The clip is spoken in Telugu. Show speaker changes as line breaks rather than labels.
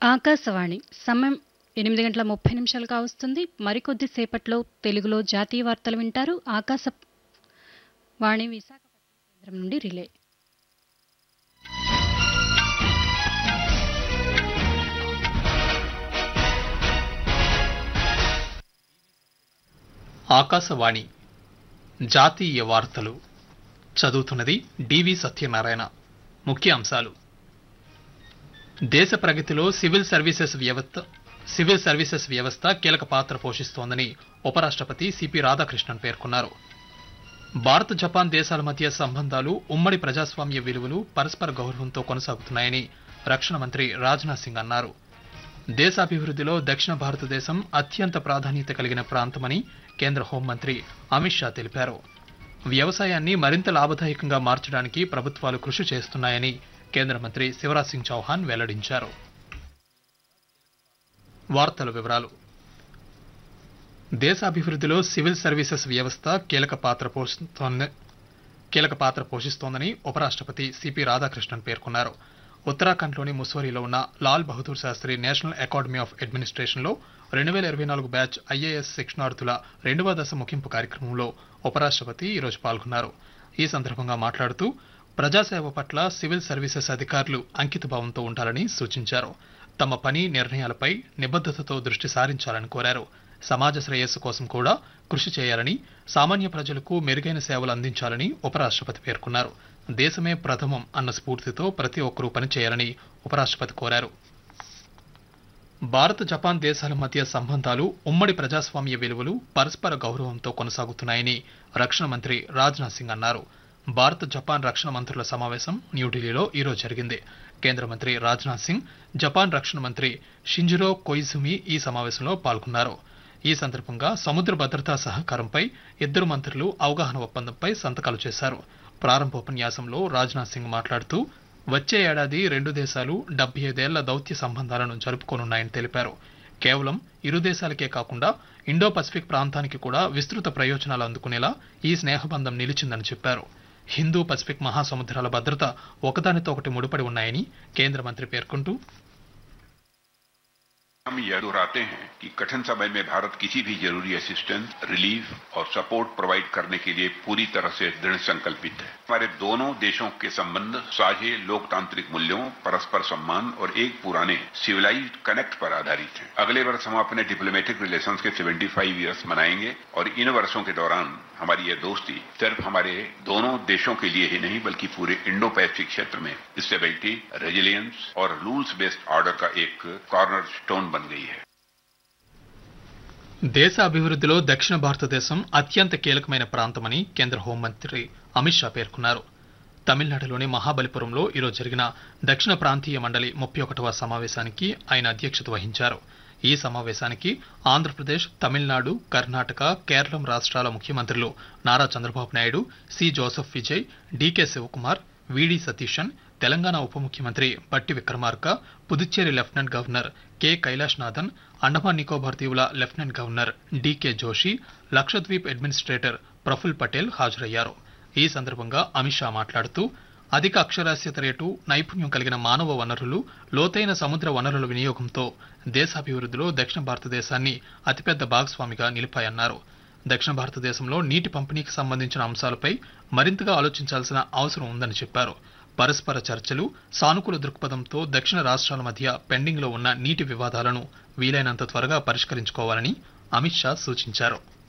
ఆకాశవాణి సమయం ఎనిమిది గంటల ముప్పై నిమిషాలు కావస్తుంది మరికొద్ది సేపట్లో తెలుగులో జాతీయ వార్తలు వింటారు ఆకాశ వాణి విశాఖపట్నం కేంద్రం నుండి రిలే
ఆకాశవాణి జాతీయ వార్తలు చదువుతున్నది డివి సత్యనారాయణ ముఖ్య అంశాలు దేశ ప్రగతిలో సివిల్ సర్వీసెస్ వ్యవస్థ సివిల్ సర్వీసెస్ వ్యవస్థ కీలక పాత్ర పోషిస్తోందని ఉపరాష్ట్రపతి సిపి రాధాకృష్ణన్ పేర్కొన్నారు భారత్ జపాన్ దేశాల మధ్య సంబంధాలు ఉమ్మడి ప్రజాస్వామ్య విలువలు పరస్పర గౌరవంతో కొనసాగుతున్నాయని రక్షణ మంత్రి రాజ్నాథ్ సింగ్ అన్నారు దేశాభివృద్ధిలో దక్షిణ భారతదేశం అత్యంత ప్రాధాన్యత కలిగిన ప్రాంతమని కేంద్ర హోంమంత్రి అమిత్ షా తెలిపారు వ్యవసాయాన్ని మరింత లాభదాయకంగా మార్చడానికి ప్రభుత్వాలు కృషి చేస్తున్నాయని కేంద్ర మంత్రి శివరాజ్ సింగ్ చౌహాన్ వెల్లడించారు వార్తల వివరాలు దేశాభివృద్ధిలో సివిల్ సర్వీసెస్ వ్యవస్థ కీలక పాత్ర పోషిస్తోంది కీలక పాత్ర పోషిస్తోందని ఉపరాష్ట్రపతి సిపి రాధాకృష్ణన్ పేర్కొన్నారు ఉత్తరాఖండ్లోని ముస్వరిలో ఉన్న Lal Bahadur Shastri national academy of అడ్మినిస్ట్రేషన్లో రెండు వేల ఇరవై నాలుగు బ్యాచ్ ఐఏఎస్ శిక్షణార్థుల రెండవ దశ ముగింపు కార్యక్రమంలో ఉపరాష్ట్రపతి ఈరోజు పాల్గొన్నారు ఈ సందర్భంగా మాట్లాడుతూ ప్రజాసేవ పట్ల సివిల్ సర్వీసెస్ అధికారులు అంకితభావంతో ఉండాలని సూచించారు తమ పని నిర్ణయాలపై నిబద్ధతతో దృష్టి సారించాలని కోరారు సమాజ శ్రేయస్సు కోసం కూడా కృషి చేయాలని సామాన్య ప్రజలకు మెరుగైన సేవలు అందించాలని ఉపరాష్ట్రపతి పేర్కొన్నారు దేశమే ప్రథమం అన్న స్ఫూర్తితో ప్రతి ఒక్కరూ పనిచేయాలని ఉపరాష్ట్రపతి కోరారు భారత్ జపాన్ దేశాల మధ్య సంబంధాలు ఉమ్మడి ప్రజాస్వామ్య విలువలు పరస్పర గౌరవంతో కొనసాగుతున్నాయని రక్షణ మంత్రి రాజ్నాథ్ సింగ్ అన్నారు భారత్ జపాన్ రక్షణ మంత్రుల సమావేశం న్యూఢిల్లీలో ఈరోజు జరిగింది కేంద్ర మంత్రి రాజ్నాథ్ సింగ్ జపాన్ రక్షణ మంత్రి షింజిరో కొయిజుమి ఈ సమావేశంలో పాల్గొన్నారు ఈ సందర్భంగా సముద్ర భద్రతా సహకారంపై ఇద్దరు మంత్రులు అవగాహన ఒప్పందంపై సంతకాలు చేశారు ప్రారంభోపన్యాసంలో రాజ్నాథ్ సింగ్ మాట్లాడుతూ వచ్చే ఏడాది రెండు దేశాలు డెబ్బై ఐదేళ్ల దౌత్య సంబంధాలను జరుపుకోనున్నాయని తెలిపారు కేవలం ఇరు దేశాలకే కాకుండా ఇండో పసిఫిక్ ప్రాంతానికి కూడా విస్తృత ప్రయోజనాలు అందుకునేలా ఈ స్నేహబంధం నిలిచిందని చెప్పారు హిందూ పసిఫిక్ మహాసముద్రాల భద్రత ఒకదానితో ఒకటి ముడిపడి ఉన్నాయని కేంద్ర మంత్రి పేర్కొంటూ
हम यह दोहराते हैं कि कठिन समय में भारत किसी भी जरूरी असिस्टेंस रिलीफ और सपोर्ट प्रोवाइड करने के लिए पूरी तरह से दृढ़ संकल्पित है हमारे दोनों देशों के संबंध साझे लोकतांत्रिक मूल्यों परस्पर सम्मान और एक पुराने सिविलाइज्ड कनेक्ट पर आधारित है अगले वर्ष हम अपने डिप्लोमेटिक रिलेशंस के 75 इयर्स मनाएंगे और इन वर्षों के दौरान हमारी यह दोस्ती सिर्फ हमारे दोनों देशों के लिए ही नहीं बल्कि पूरे इंडो पैसिफिक क्षेत्र में स्टेबिलिटी रेजिलियंस और रूल्स बेस्ड ऑर्डर का एक कॉर्नर स्टोन बन गई है
దేశ అభివృద్ధిలో దక్షిణ భారతదేశం అత్యంత కీలకమైన ప్రాంతమని కేంద్ర హోంమంత్రి అమిత్ షా పేర్కొన్నారు తమిళనాడులోని మహాబలిపురంలో ఈరోజు జరిగిన దక్షిణ ప్రాంతీయ మండలి ముప్పై ఒకటవ సమావేశానికి ఆయన అధ్యక్షత వహించారు ఈ సమావేశానికి ఆంధ్రప్రదేశ్ తమిళనాడు కర్ణాటక కేరళం రాష్ట్రాల ముఖ్యమంత్రులు Nara Chandrababu Naidu C Joseph Vijay DK Shivakumar VD Satheesan Telangana ఉప ముఖ్యమంత్రి Bhatti Vikramarka Puducherry lieutenant governor K Kailash Nathan Andaman Nicobar దీవుల lieutenant governor DK Joshi Lakshadweep administrator Praful Patel హాజరయ్యారు ఈ సందర్భంగా అమిత్ షా మాట్లాడుతూ అధిక అక్షరాస్యత రేటు నైపుణ్యం కలిగిన మానవ వనరులు లోతైన సముద్ర వనరుల వినియోగంతో దేశాభివృద్ధిలో దక్షిణ భారతదేశాన్ని అతిపెద్ద భాగస్వామిగా నిలిపాయన్నారు దక్షిణ భారతదేశంలో నీటి పంపిణీకి సంబంధించిన అంశాలపై మరింతగా ఆలోచించాల్సిన అవసరం ఉందని చెప్పారు పరస్పర చర్చలు సానుకూల దృక్పథంతో దక్షిణ రాష్ట్రాల మధ్య పెండింగ్లో ఉన్న నీటి వివాదాలను వీలైనంత త్వరగా పరిష్కరించుకోవాలని అమిత్ షా సూచించారు